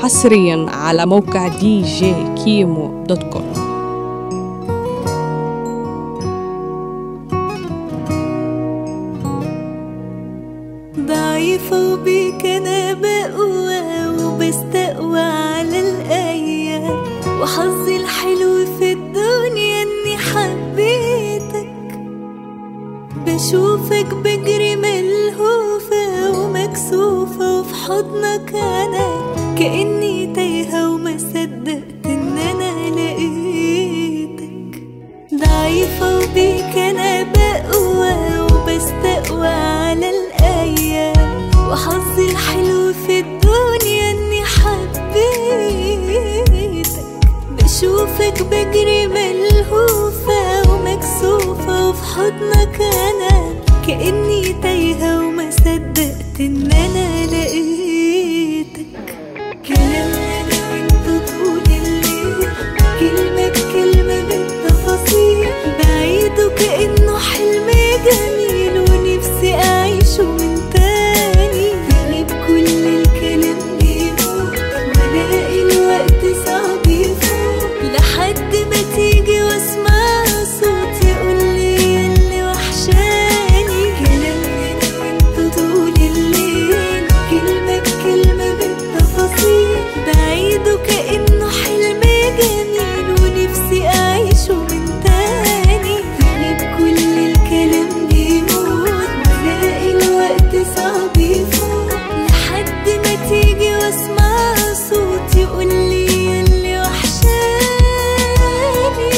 حصريا على موقع دي جي كيمو دوت كوم ضعيفة وبيك أنا بقوى وبستقوى على الأيام وحظي الحلو في الدنيا إني حبيتك بشوفك بجري ملهوفة ومكسوفة وفي حضنك أنا كأني تايهة وما صدقت إن أنا لقيتك ضعيفة وبيك أنا بقوى وبستقوى على الأيام وحظي الحلو في الدنيا إني حبيتك بشوفك بجري ملهوفة ومكسوفة وفي حضنك أنا كأني تايهة وما صدقت إن أنا لقيتك كلامنا أنا وأنت طول الليل كلمة بكلمة بالتفاصيل بعيد وكأنه حلم جميل ونفسي أعيشه من تاني غريب كل الكلام بيموت وألاقي الوقت صعب يفوت لحد ما تيجي واسمع صوت يقولي اللي وحشاني كلامنا أنا وأنت طول الليل كلمة بكلمة بالتفاصيل بعيد وكأنه حلم جميل ونفسي أعيشه من تاني غريب كل الكلام بيموت وألاقي الوقت صعب يفوت لحد ما تيجي واسمع صوت يقولي اللي وحشاني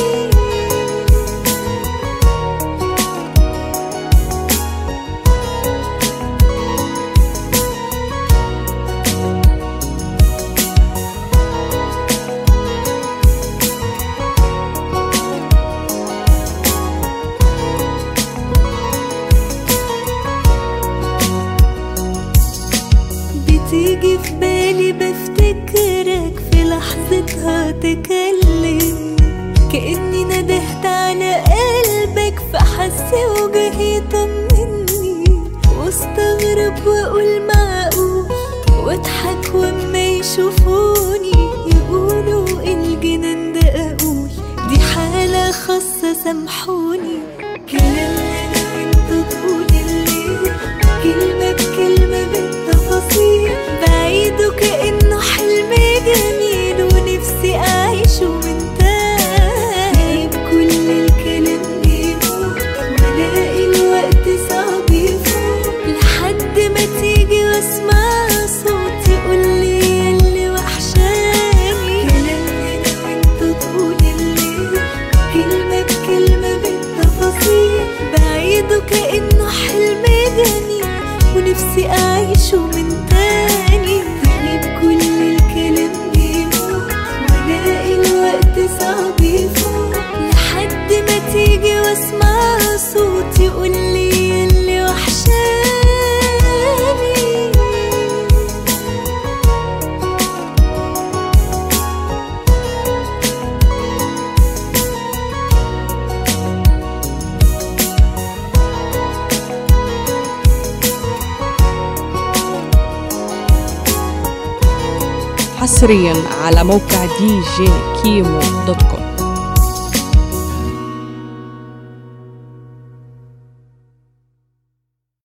بتيجي في بالي بفتكرك في لحظتها تكلمني كأني ندهت على قلبك فحس وجهي طمني واستغرب واقول معقول واضحك واما يشوفوني يقولوا الجنان ده اقول دي حالة خاصة سامحوني كلامنا انا وانت طول الليل كلمة بكلمة بالتفاصيل بعيد وكأنه حلم جميل ونفسي أعيشه من تاني كل الكلام بيموت وألاقي الوقت صعب يفوت لحد ما تيجي واسمع صوت يقولي اللي وحشاني كلامنا أنا وأنت طول الليل كلمة بكلمة بالتفاصيل بعيد وكأنه حلم جميل ونفسي أعيشه من تاني غريب كل الكلام بيموت وألاقي الوقت صعب يفوت لحد ما تيجي واسمع صوت يقولي اللي وحشاني حصريا على موقع دي جي كيمو دوت كوم